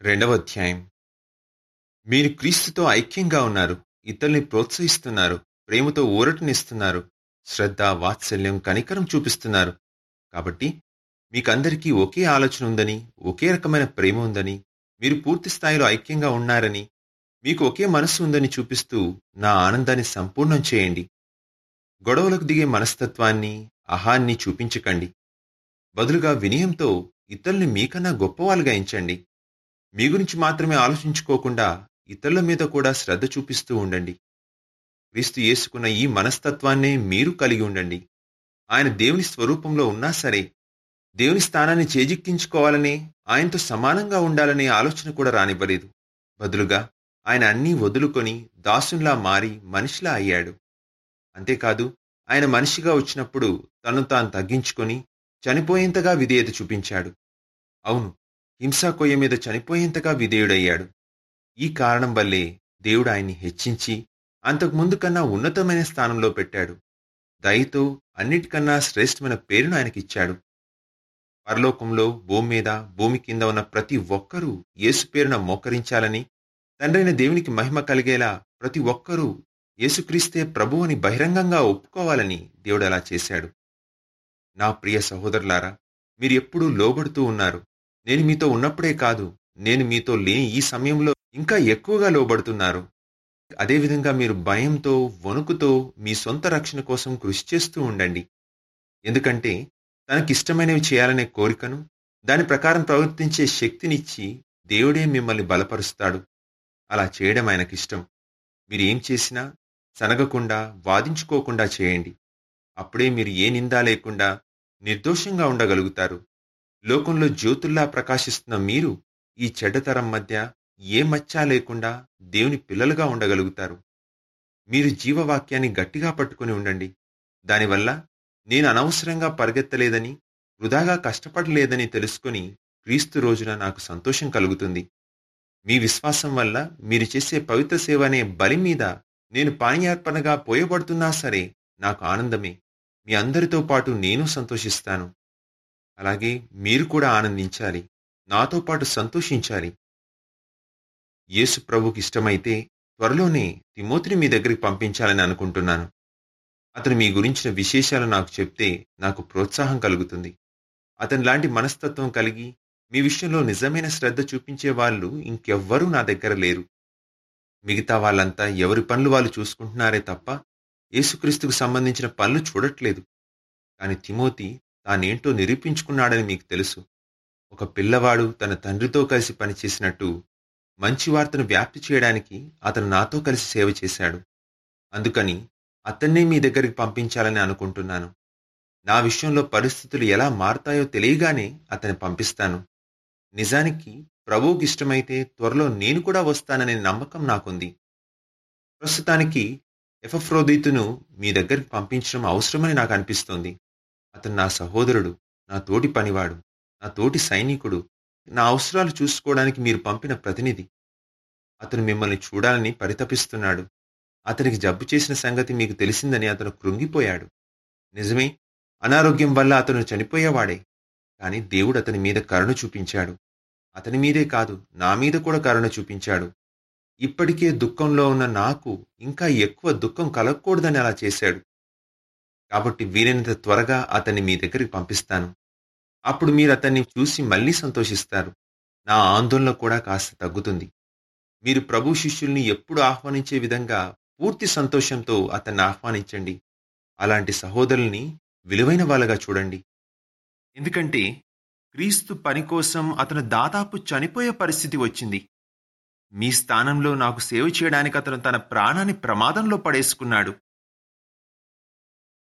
రెండవ అధ్యాయం మీరు క్రీస్తుతో ఐక్యంగా ఉన్నారు ఇతరుల్ని ప్రోత్సహిస్తున్నారు ప్రేమతో ఊరటనిస్తున్నారు శ్రద్ధ వాత్సల్యం కనికరం చూపిస్తున్నారు కాబట్టి మీకందరికీ ఒకే ఆలోచన ఉందని ఒకే రకమైన ప్రేమ ఉందని మీరు పూర్తి స్థాయిలో ఐక్యంగా ఉన్నారని మీకు ఒకే మనస్సు ఉందని చూపిస్తూ నా ఆనందాన్ని సంపూర్ణం చేయండి గొడవలకు దిగే మనస్తత్వాన్ని అహాన్ని చూపించకండి బదులుగా వినయంతో ఇతరుల్ని మీకన్నా గొప్పవాళ్ళుగా ఎంచండి మీ గురించి మాత్రమే ఆలోచించుకోకుండా ఇతరుల మీద కూడా శ్రద్ధ చూపిస్తూ ఉండండి క్రీస్తు యేసుకున్న ఈ మనస్తత్వాన్నే మీరు కలిగి ఉండండి ఆయన దేవుని స్వరూపంలో ఉన్నా సరే దేవుని స్థానాన్ని చేజిక్కించుకోవాలని ఆయనతో సమానంగా ఉండాలనే ఆలోచన కూడా రానివ్వలేదు బదులుగా ఆయన అన్నీ వదులుకొని దాసునిలా మారి మనిషిలా అయ్యాడు అంతేకాదు ఆయన మనిషిగా వచ్చినప్పుడు తను తాను తగ్గించుకొని చనిపోయేంతగా విధేయత చూపించాడు అవును హింసా కొయ్య మీద చనిపోయేంతగా విధేయుడయ్యాడు ఈ కారణం వల్లే దేవుడు ఆయన్ని హెచ్చించి అంతకు ముందు కన్నా ఉన్నతమైన స్థానంలో పెట్టాడు దయతో అన్నిటికన్నా శ్రేష్టమైన పేరును ఆయనకిచ్చాడు పరలోకంలో భూమి మీద భూమి కింద ఉన్న ప్రతి ఒక్కరూ యేసు పేరున మోకరించాలని తండ్రైన దేవునికి మహిమ కలిగేలా ప్రతి ఒక్కరూ యేసుక్రీస్తే ప్రభు అని బహిరంగంగా ఒప్పుకోవాలని దేవుడు అలా చేశాడు నా ప్రియ సహోదరులారా మీరు ఎప్పుడూ లోబడుతూ ఉన్నారు నేను మీతో ఉన్నప్పుడే కాదు నేను మీతో లేని ఈ సమయంలో ఇంకా ఎక్కువగా లోబడుతున్నారు అదేవిధంగా మీరు భయంతో వణుకుతో మీ సొంత రక్షణ కోసం కృషి చేస్తూ ఉండండి ఎందుకంటే తనకిష్టమైనవి చేయాలనే కోరికను దాని ప్రకారం ప్రవర్తించే శక్తినిచ్చి దేవుడే మిమ్మల్ని బలపరుస్తాడు అలా చేయడం ఆయనకిష్టం మీరు ఏం చేసినా సనగకుండా వాదించుకోకుండా చేయండి అప్పుడే మీరు ఏ నిందా లేకుండా నిర్దోషంగా ఉండగలుగుతారు లోకంలో జ్యోతుల్లా ప్రకాశిస్తున్న మీరు ఈ చెడ్డతరం మధ్య ఏ మచ్చా లేకుండా దేవుని పిల్లలుగా ఉండగలుగుతారు మీరు జీవవాక్యాన్ని గట్టిగా పట్టుకుని ఉండండి దానివల్ల నేను అనవసరంగా పరిగెత్తలేదని వృధాగా కష్టపడలేదని తెలుసుకుని క్రీస్తు రోజున నాకు సంతోషం కలుగుతుంది మీ విశ్వాసం వల్ల మీరు చేసే పవిత్ర సేవ అనే బలి మీద నేను పానీయార్పణగా పోయబడుతున్నా సరే నాకు ఆనందమే మీ అందరితో పాటు నేను సంతోషిస్తాను అలాగే మీరు కూడా ఆనందించాలి నాతో పాటు సంతోషించాలి యేసు ప్రభుకి ఇష్టమైతే త్వరలోనే తిమోతిని మీ దగ్గరికి పంపించాలని అనుకుంటున్నాను అతను మీ గురించిన విశేషాలు నాకు చెప్తే నాకు ప్రోత్సాహం కలుగుతుంది అతని లాంటి మనస్తత్వం కలిగి మీ విషయంలో నిజమైన శ్రద్ధ చూపించే వాళ్ళు ఇంకెవ్వరూ నా దగ్గర లేరు మిగతా వాళ్ళంతా ఎవరి పనులు వాళ్ళు చూసుకుంటున్నారే తప్ప యేసుక్రీస్తుకు సంబంధించిన పనులు చూడట్లేదు కాని తిమోతి తానేంటో నిరూపించుకున్నాడని మీకు తెలుసు ఒక పిల్లవాడు తన తండ్రితో కలిసి పనిచేసినట్టు మంచి వార్తను వ్యాప్తి చేయడానికి అతను నాతో కలిసి సేవ చేశాడు అందుకని అతన్నే మీ దగ్గరికి పంపించాలని అనుకుంటున్నాను నా విషయంలో పరిస్థితులు ఎలా మారతాయో తెలియగానే అతన్ని పంపిస్తాను నిజానికి ప్రభువుకి ఇష్టమైతే త్వరలో నేను కూడా వస్తాననే నమ్మకం నాకుంది ప్రస్తుతానికి ఎఫఫ్రోదీతును మీ దగ్గరికి పంపించడం అవసరమని నాకు అనిపిస్తోంది అతను నా సహోదరుడు నా తోటి పనివాడు నా తోటి సైనికుడు నా అవసరాలు చూసుకోవడానికి మీరు పంపిన ప్రతినిధి అతను మిమ్మల్ని చూడాలని పరితపిస్తున్నాడు అతనికి జబ్బు చేసిన సంగతి మీకు తెలిసిందని అతను కృంగిపోయాడు నిజమే అనారోగ్యం వల్ల అతను చనిపోయేవాడే కానీ దేవుడు అతని మీద కరుణ చూపించాడు అతని మీదే కాదు నా మీద కూడా కరుణ చూపించాడు ఇప్పటికే దుఃఖంలో ఉన్న నాకు ఇంకా ఎక్కువ దుఃఖం కలగకూడదని అలా చేశాడు కాబట్టి వీలైనంత త్వరగా అతన్ని మీ దగ్గరికి పంపిస్తాను అప్పుడు మీరు అతన్ని చూసి మళ్ళీ సంతోషిస్తారు నా ఆందోళన కూడా కాస్త తగ్గుతుంది మీరు ప్రభు శిష్యుల్ని ఎప్పుడు ఆహ్వానించే విధంగా పూర్తి సంతోషంతో అతన్ని ఆహ్వానించండి అలాంటి సహోదరుల్ని విలువైన వాళ్ళగా చూడండి ఎందుకంటే క్రీస్తు పని కోసం అతను దాదాపు చనిపోయే పరిస్థితి వచ్చింది మీ స్థానంలో నాకు సేవ చేయడానికి అతను తన ప్రాణాన్ని ప్రమాదంలో పడేసుకున్నాడు